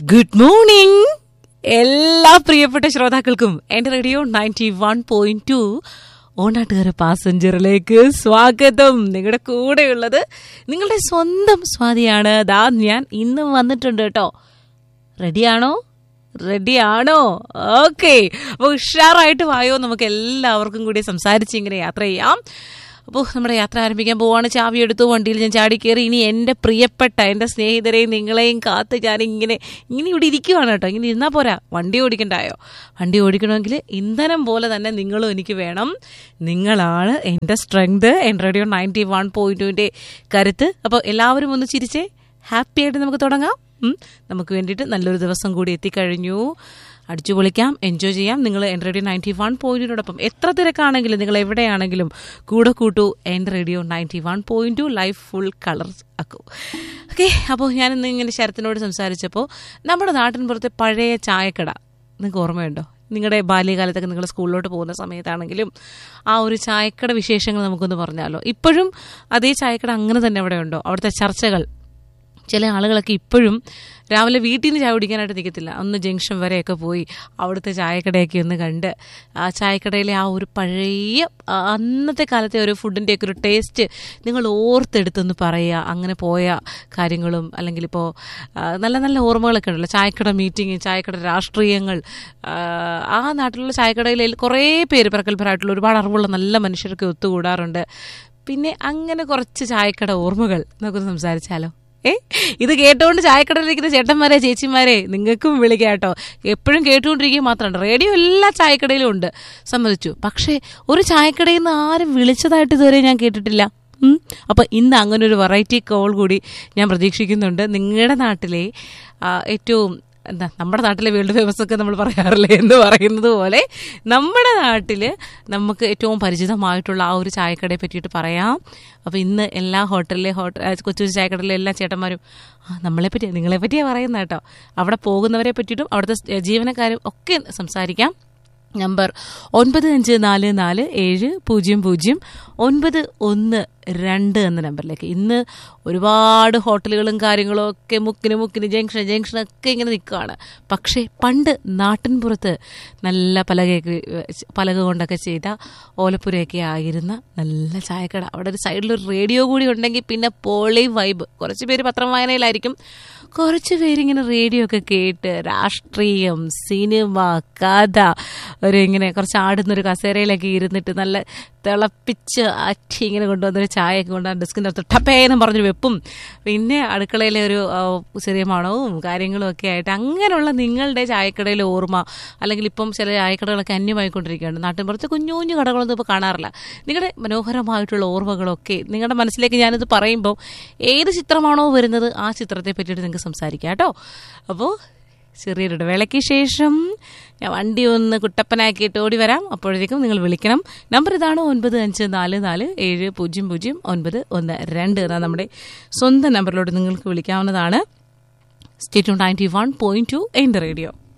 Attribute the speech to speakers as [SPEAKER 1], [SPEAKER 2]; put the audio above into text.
[SPEAKER 1] Good morning എല്ലാ പ്രിയപ്പെട്ട ശ്രോതാക്കൾക്കും എന്റെ radio ninety one point two ഓണാട്ടുകാര പാസഞ്ചറിലേക്ക് സ്വാഗതം നിങ്ങളുടെ കൂടെയുള്ളത് നിങ്ങളുടെ സ്വന്തം സ്വാതിയാണ് ദാ ഞാൻ ഇന്ന് വന്നിട്ടുണ്ട് കേട്ടോ റെഡിയാണോ റെഡിയാണോ ഓക്കെ അപ്പോൾ ഉഷാറായിട്ട് വായോ നമുക്ക് എല്ലാവർക്കും കൂടി സംസാരിച്ച് ഇങ്ങനെ യാത്ര ചെയ്യാം അപ്പോൾ നമ്മുടെ യാത്ര ആരംഭിക്കാൻ പോവാണ് ചാവി എടുത്തു വണ്ടിയിൽ ഞാൻ ചാടി കയറി ഇനി എൻ്റെ പ്രിയപ്പെട്ട എൻ്റെ സ്നേഹിതരെയും നിങ്ങളെയും കാത്ത് ഞാൻ ഇങ്ങനെ ഇങ്ങനെ ഇവിടെ ഇരിക്കുവാണ് കേട്ടോ ഇങ്ങനെ ഇരുന്നാൽ പോരാ വണ്ടി ഓടിക്കണ്ടായോ വണ്ടി ഓടിക്കണമെങ്കിൽ ഇന്ധനം പോലെ തന്നെ നിങ്ങളും എനിക്ക് വേണം നിങ്ങളാണ് എൻ്റെ സ്ട്രെങ്ത് എൻ്റെ റേഡിയോ നയൻറ്റി വൺ പോയിന്റ് ടുവിൻ്റെ കരുത്ത് അപ്പോൾ എല്ലാവരും ഒന്ന് ചിരിച്ചേ ഹാപ്പി ആയിട്ട് നമുക്ക് തുടങ്ങാം ഉം. നമുക്ക് വേണ്ടിയിട്ട് നല്ലൊരു ദിവസം കൂടി എത്തിക്കഴിഞ്ഞു അടിച്ചു പൊളിക്കാം എൻജോയ് ചെയ്യാം നിങ്ങൾ എൻ്റെ റേഡിയോ നയൻറ്റി വൺ പോയിന്റിനോടൊപ്പം എത്ര തിരക്കാണെങ്കിലും നിങ്ങൾ എവിടെയാണെങ്കിലും കൂടെ കൂട്ടു എൻ്റെ radio ninety one point two life full colour ആക്കൂ ഓക്കെ അപ്പോൾ ഞാനിന്ന് ഇങ്ങനെ ശരത്തിനോട് സംസാരിച്ചപ്പോൾ നമ്മുടെ നാട്ടിൻ പുറത്തെ പഴയ ചായക്കട നിങ്ങൾക്ക് ഓർമ്മയുണ്ടോ നിങ്ങളുടെ ബാല്യകാലത്തൊക്കെ നിങ്ങൾ സ്കൂളിലോട്ട് പോകുന്ന സമയത്താണെങ്കിലും ആ ഒരു ചായക്കട വിശേഷങ്ങൾ നമുക്കൊന്ന് പറഞ്ഞാലോ ഇപ്പോഴും അതേ ചായക്കട അങ്ങനെ തന്നെ അവിടെ ഉണ്ടോ അവിടുത്തെ ചർച്ചകൾ ചില ആളുകളൊക്കെ ഇപ്പോഴും രാവിലെ വീട്ടിൽ നിന്ന് ചായ കുടിക്കാനായിട്ട് നിൽക്കത്തില്ല ഒന്ന് ജംഗ്ഷൻ വരെയൊക്കെ പോയി അവിടുത്തെ ചായക്കടയൊക്കെ ഒന്ന് കണ്ട് ആ ചായക്കടയിലെ ആ ഒരു പഴയ ആ അന്നത്തെ കാലത്തെ ഒരു ഫുഡിൻ്റെയൊക്കെ ഒരു ടേസ്റ്റ് നിങ്ങൾ ഓർത്തെടുത്തൊന്ന് പറയുക അങ്ങനെ പോയ കാര്യങ്ങളും അല്ലെങ്കിൽ ഇപ്പോൾ നല്ല നല്ല ഓർമ്മകളൊക്കെ ഉണ്ടല്ലോ ചായക്കട മീറ്റിംഗ് ചായക്കട രാഷ്ട്രീയങ്ങൾ ആ, ആ നാട്ടിലുള്ള ചായക്കടയിൽ കുറേ പേര് പ്രഗത്ഭരായിട്ടുള്ള ഒരുപാട് അറിവുള്ള നല്ല മനുഷ്യരൊക്കെ ഒത്തുകൂടാറുണ്ട് പിന്നെ അങ്ങനെ കുറച്ച് ചായക്കട ഓർമ്മകൾ നമുക്കൊന്ന് സംസാരിച്ചാലോ ഏ ഇത് കേട്ടുകൊണ്ട് ചായക്കടയിലിരിക്കുന്ന ചേട്ടന്മാരെ ചേച്ചിമാരെ നിങ്ങൾക്കും വിളിക്കാം കേട്ടോ എപ്പോഴും കേട്ടുകൊണ്ടിരിക്കുക മാത്രമാണ് റേഡിയോ എല്ലാ ചായക്കടയിലും ഉണ്ട് സമ്മതിച്ചു പക്ഷേ ഒരു ചായക്കടയിൽ നിന്ന് ആരും വിളിച്ചതായിട്ട് ഇതുവരെ ഞാൻ കേട്ടിട്ടില്ല ഉം. അപ്പൊ ഇന്ന് അങ്ങനെ ഒരു വെറൈറ്റി കോൾ കൂടി ഞാൻ പ്രതീക്ഷിക്കുന്നുണ്ട് നിങ്ങളുടെ നാട്ടിലെ ആ, ഏറ്റവും എന്താ നമ്മുടെ നാട്ടിലെ വേൾഡ് ഫേമസ് ഒക്കെ നമ്മൾ പറയാറില്ലേ എന്ന് പറയുന്നത് പോലെ നമ്മുടെ നാട്ടിൽ നമുക്ക് ഏറ്റവും പരിചിതമായിട്ടുള്ള ആ ഒരു ചായക്കടയെ പറ്റിയിട്ട് പറയാം അപ്പോൾ ഇന്ന് എല്ലാ ഹോട്ടലിലെ ഹോട്ടൽ കൊച്ചു കൊച്ചു ചായക്കടയിലെ എല്ലാ ചേട്ടന്മാരും ആ നമ്മളെ പറ്റി നിങ്ങളെ പറ്റിയാണ് പറയുന്നത് കേട്ടോ അവിടെ പോകുന്നവരെ പറ്റിയിട്ടും അവിടുത്തെ ജീവനക്കാരും ഒക്കെ സംസാരിക്കാം നമ്പർ ഒൻപത് അഞ്ച് നാല് നാല് ഏഴ് പൂജ്യം പൂജ്യം ഒൻപത് ഒന്ന് രണ്ട് എന്ന നമ്പറിലേക്ക് ഇന്ന് ഒരുപാട് ഹോട്ടലുകളും കാര്യങ്ങളും ഒക്കെ മുക്കിന് മുക്കിന് ജംഗ്ഷൻ ജംഗ്ഷനൊക്കെ ഇങ്ങനെ നിൽക്കുകയാണ് പക്ഷേ പണ്ട് നാട്ടിൻപുറത്ത് നല്ല പലകയൊക്കെ വെച്ച് പലക കൊണ്ടൊക്കെ ചെയ്ത ഓലപ്പുരയൊക്കെ ആയിരുന്ന നല്ല ചായക്കട അവിടെ ഒരു സൈഡിലൊരു റേഡിയോ കൂടി ഉണ്ടെങ്കിൽ പിന്നെ പോളി വൈബ് കുറച്ച് പേര് പത്രം വായനയിലായിരിക്കും കുറച്ച് പേരിങ്ങനെ റേഡിയോ ഒക്കെ കേട്ട് രാഷ്ട്രീയം സിനിമ കഥ ഒരു ഇങ്ങനെ കുറച്ച് ആടുന്ന ഒരു കസേരയിലൊക്കെ ഇരുന്നിട്ട് നല്ല തിളപ്പിച്ച് അറ്റി ഇങ്ങനെ കൊണ്ടുവന്നൊരു ചായയൊക്കെ കൊണ്ട് ഡെസ്കിൻ്റെ അടുത്ത് ടപ്പേന്ന് പറഞ്ഞ് വെപ്പും പിന്നെ അടുക്കളയിലെ ഒരു ആ, ചെറിയ മണവും കാര്യങ്ങളും ഒക്കെ ആയിട്ട് അങ്ങനെയുള്ള നിങ്ങളുടെ ചായക്കടയിലെ ഓർമ്മ അല്ലെങ്കിൽ ഇപ്പം ചില ചായക്കടകളൊക്കെ അന്യമായിക്കൊണ്ടിരിക്കുകയാണ് നാട്ടിൻപുറത്ത് കുഞ്ഞു കുഞ്ഞു കടകളൊന്നും ഇപ്പോൾ കാണാറില്ല നിങ്ങളുടെ മനോഹരമായിട്ടുള്ള ഓർമ്മകളൊക്കെ നിങ്ങളുടെ മനസ്സിലേക്ക് ഞാനിത് പറയുമ്പോൾ ഏത് ചിത്രമാണോ വരുന്നത് ആ ചിത്രത്തെ പറ്റിയിട്ട് നിങ്ങൾക്ക് സംസാരിക്കാം കേട്ടോ അപ്പോൾ ചെറിയൊരു ഇടവേളയ്ക്ക് ശേഷം ഞാൻ വണ്ടി ഒന്ന് കുട്ടപ്പനാക്കിയിട്ട് ഓടി വരാം അപ്പോഴത്തേക്കും നിങ്ങൾ വിളിക്കണം നമ്പർ ഇതാണ് ഒൻപത് അഞ്ച് നാല് നാല് ഏഴ് പൂജ്യം പൂജ്യം ഒൻപത് ഒന്ന് രണ്ട് എന്ന നമ്മുടെ സ്വന്തം നമ്പറിലോട്ട് നിങ്ങൾക്ക് വിളിക്കാവുന്നതാണ് stay tuned ninety one point two എൻ്റെ റേഡിയോ